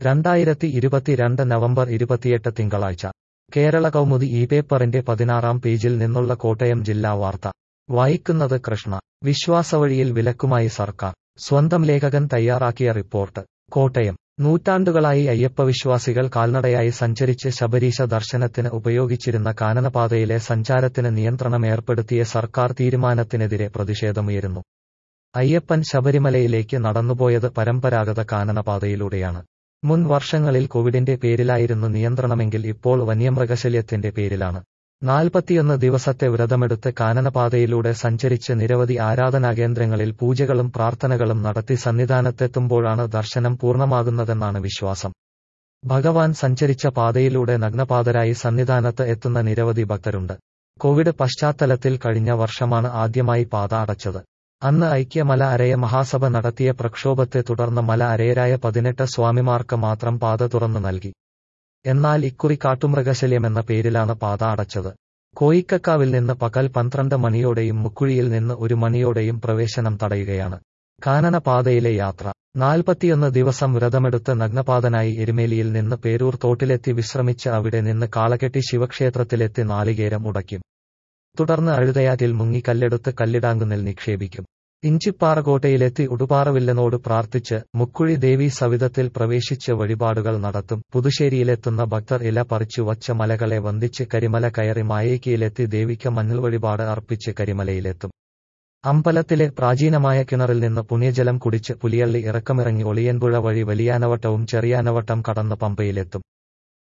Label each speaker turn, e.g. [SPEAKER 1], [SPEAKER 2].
[SPEAKER 1] രണ്ടായിരത്തി ഇരുപത്തിരണ്ട് നവംബർ ഇരുപത്തിയെട്ട് തിങ്കളാഴ്ച കേരള കൗമുദി ഈ പേപ്പറിന്റെ പതിനാറാം പേജിൽ നിന്നുള്ള കോട്ടയം ജില്ലാ വാർത്ത വായിക്കുന്നത് കൃഷ്ണ വിശ്വാസവഴിയിൽ വിലക്കുമായി സർക്കാർ സ്വന്തം ലേഖകൻ തയ്യാറാക്കിയ റിപ്പോർട്ട് കോട്ടയം നൂറ്റാണ്ടുകളായി അയ്യപ്പവിശ്വാസികൾ കാൽനടയായി സഞ്ചരിച്ച് ശബരീശ ദർശനത്തിന് ഉപയോഗിച്ചിരുന്ന കാനനപാതയിലെ സഞ്ചാരത്തിന് നിയന്ത്രണം ഏർപ്പെടുത്തിയ സർക്കാർ തീരുമാനത്തിനെതിരെ പ്രതിഷേധമുയരുന്നു അയ്യപ്പൻ ശബരിമലയിലേക്ക് നടന്നുപോയത് പരമ്പരാഗത കാനനപാതയിലൂടെയാണ് മുൻ വർഷങ്ങളിൽ കോവിഡിന്റെ പേരിലായിരുന്നു നിയന്ത്രണമെങ്കിൽ ഇപ്പോൾ വന്യമൃഗശല്യത്തിന്റെ പേരിലാണ് നാൽപ്പത്തിയൊന്ന് ദിവസത്തെ വ്രതമെടുത്ത് കാനനപാതയിലൂടെ സഞ്ചരിച്ച് നിരവധി ആരാധനാകേന്ദ്രങ്ങളിൽ പൂജകളും പ്രാർത്ഥനകളും നടത്തി സന്നിധാനത്തെത്തുമ്പോഴാണ് ദർശനം പൂർണ്ണമാകുന്നതെന്നാണ് വിശ്വാസം ഭഗവാൻ സഞ്ചരിച്ച പാതയിലൂടെ നഗ്നപാതരായി സന്നിധാനത്ത് എത്തുന്ന നിരവധി ഭക്തരുണ്ട് കോവിഡ് പശ്ചാത്തലത്തിൽ കഴിഞ്ഞ വർഷമാണ് ആദ്യമായി പാത അടച്ചത് അന്ന് ഐക്യമല അരയ മഹാസഭ നടത്തിയ പ്രക്ഷോഭത്തെ തുടർന്ന് മല അരയരായ പതിനെട്ട് സ്വാമിമാർക്ക് മാത്രം പാത തുറന്നു നൽകി എന്നാൽ ഇക്കുറി കാട്ടുമൃഗശല്യമെന്ന പേരിലാണ് പാത അടച്ചത് കോയിക്കക്കാവിൽ നിന്ന് പകൽ പന്ത്രണ്ട് മണിയോടെയും മുക്കുഴിയിൽ നിന്ന് ഒരു മണിയോടെയും പ്രവേശനം തടയുകയാണ് കാനന പാതയിലെ യാത്ര നാൽപ്പത്തിയൊന്ന് ദിവസം വ്രതമെടുത്ത് നഗ്നപാതനായി എരുമേലിയിൽ നിന്ന് പേരൂർ തോട്ടിലെത്തി വിശ്രമിച്ച് അവിടെ നിന്ന് കാളകെട്ടി ശിവക്ഷേത്രത്തിലെത്തി നാളികേരം ഉടയ്ക്കും തുടർന്ന് അഴുതയാറ്റിൽ മുങ്ങി കല്ലെടുത്ത് കല്ലിടാങ്കുന്നിൽ നിക്ഷേപിക്കും ഇഞ്ചിപ്പാറ കോട്ടയിലെത്തി ഉടുപാറവില്ലനോട് പ്രാർത്ഥിച്ച് മുക്കുഴി ദേവി സവിധത്തിൽ പ്രവേശിച്ച് വഴിപാടുകൾ നടത്തും പുതുശ്ശേരിയിലെത്തുന്ന ഭക്തർ ഇല പറിച്ചു വച്ച മലകളെ വന്ദിച്ച് കരിമല കയറി മായേക്കിയിലെത്തി ദേവിക്ക് മഞ്ഞൾ വഴിപാട് അർപ്പിച്ച് കരിമലയിലെത്തും അമ്പലത്തിലെ പ്രാചീനമായ കിണറിൽ നിന്ന് പുണ്യജലം കുടിച്ച് പുലിയള്ളി ഇറക്കമിറങ്ങി ഒളിയൻപുഴ വഴി വലിയാനവട്ടവും ചെറിയാനവട്ടം കടന്ന് പമ്പയിലെത്തും